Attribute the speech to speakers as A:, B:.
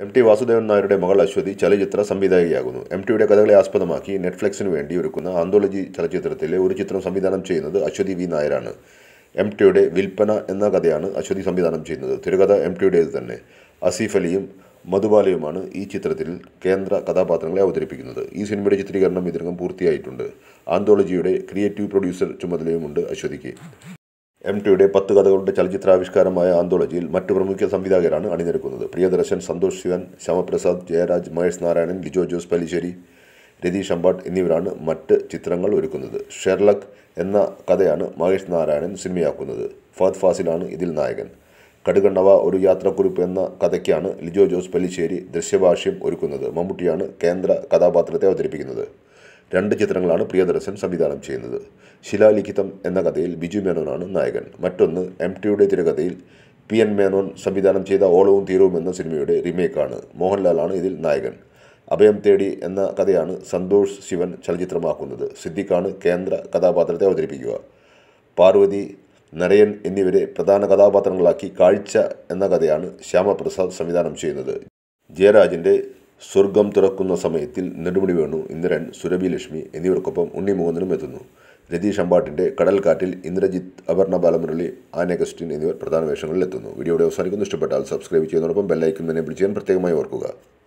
A: M T Vasudevan നായരുടെ മകൾ അശ്വതി ചലച്ചിത്ര സംവിധായികയാകുന്നു എം ടിയുടെ കഥകളെ ആസ്പദമാക്കി നെറ്റ്ഫ്ലിക്സിന് വേണ്ടി ഒരുക്കുന്ന ആന്തോളജി ചലച്ചിത്രത്തിലെ ഒരു ചിത്രം സംവിധാനം ചെയ്യുന്നത് അശ്വതി വി നായരാണ് എം ടിയുടെ വിൽപ്പന എന്ന കഥയാണ് അശ്വതി സംവിധാനം ചെയ്യുന്നത് തിരുകഥ എം ടിയുടേത് തന്നെ അസീഫ് അലിയും മധുബാലയുമാണ് ഈ ചിത്രത്തിൽ കേന്ദ്ര കഥാപാത്രങ്ങളെ അവതരിപ്പിക്കുന്നത് ഈ സിനിമയുടെ ചിത്രീകരണം ഇതിനകം പൂർത്തിയായിട്ടുണ്ട് ആന്തോളജിയുടെ ക്രിയേറ്റീവ് പ്രൊഡ്യൂസർ ചുമതലയുമുണ്ട് അശ്വതിക്ക് എം ടിയുടെ പത്ത് കഥകളുടെ ചലച്ചിത്രാവിഷ്കാരമായ ആന്തോളജിയിൽ മറ്റു പ്രമുഖ സംവിധായകരാണ് അണിനിരക്കുന്നത് പ്രിയദർശൻ സന്തോഷ് ശിവൻ ശ്യാമപ്രസാദ് ജയരാജ് മഹേഷ് നാരായണൻ ലിജോ ജോസ് പല്ലിശ്ശേരി രതീഷ് അമ്പാട്ട് എന്നിവരാണ് മറ്റ് ചിത്രങ്ങൾ ഒരുക്കുന്നത് ഷെർലക് എന്ന കഥയാണ് മഹേഷ് നാരായണൻ സിനിമയാക്കുന്നത് ഫഹദ് ഫാസിലാണ് ഇതിൽ നായകൻ കടുകണ്ണവ ഒരു യാത്രക്കുറിപ്പ് എന്ന കഥയ്ക്കാണ് ലിജോ ജോസ് പല്ലിശ്ശേരി ദൃശ്യഭാഷ്യം ഒരുക്കുന്നത് മമ്മൂട്ടിയാണ് കേന്ദ്ര കഥാപാത്രത്തെ അവതരിപ്പിക്കുന്നത് രണ്ട് ചിത്രങ്ങളാണ് പ്രിയദർശൻ സംവിധാനം ചെയ്യുന്നത് ശിലാലിഖിതം എന്ന കഥയിൽ ബിജു മേനോനാണ് നായകൻ മറ്റൊന്ന് എം ടിയുടെ തിരക്കഥയിൽ പി എൻ മേനോൻ സംവിധാനം ചെയ്ത ഓളവും തീരവും എന്ന സിനിമയുടെ റീമേക്കാണ് മോഹൻലാലാണ് ഇതിൽ നായകൻ അഭയം തേടി എന്ന കഥയാണ് സന്തോഷ് ശിവൻ ചലച്ചിത്രമാക്കുന്നത് സിദ്ദിഖാണ് കേന്ദ്ര കഥാപാത്രത്തെ അവതരിപ്പിക്കുക പാർവതി നരയൻ എന്നിവരെ പ്രധാന കഥാപാത്രങ്ങളാക്കി കാഴ്ച എന്ന കഥയാണ് ശ്യാമപ്രസാദ് സംവിധാനം ചെയ്യുന്നത് ജയരാജിൻ്റെ സ്വർഗം തുറക്കുന്ന സമയത്തിൽ നെടുമുടി വേണു ഇന്ദ്രൻ സുരഭി ലക്ഷ്മി എന്നിവർക്കൊപ്പം ഉണ്ണി മോഹനനും എത്തുന്നു രതീഷ് അമ്പാട്ടിൻ്റെ കടൽക്കാറ്റിൽ ഇന്ദ്രജിത്ത് അപർണ ബാലമുരളി ആന അഗസ്റ്റിൻ എന്നിവർ പ്രധാന വേഷങ്ങളിൽ എത്തുന്നു വീഡിയോയുടെ അവസാനിക്കുന്നു ഇഷ്ടപ്പെട്ടാൽ സബ്സ്ക്രൈബ് ചെയ്യുന്നതോടൊപ്പം ബെല്ലൈക്കൻ എനേബിൾ ചെയ്യാൻ പ്രത്യേകമായി ഓർക്കുക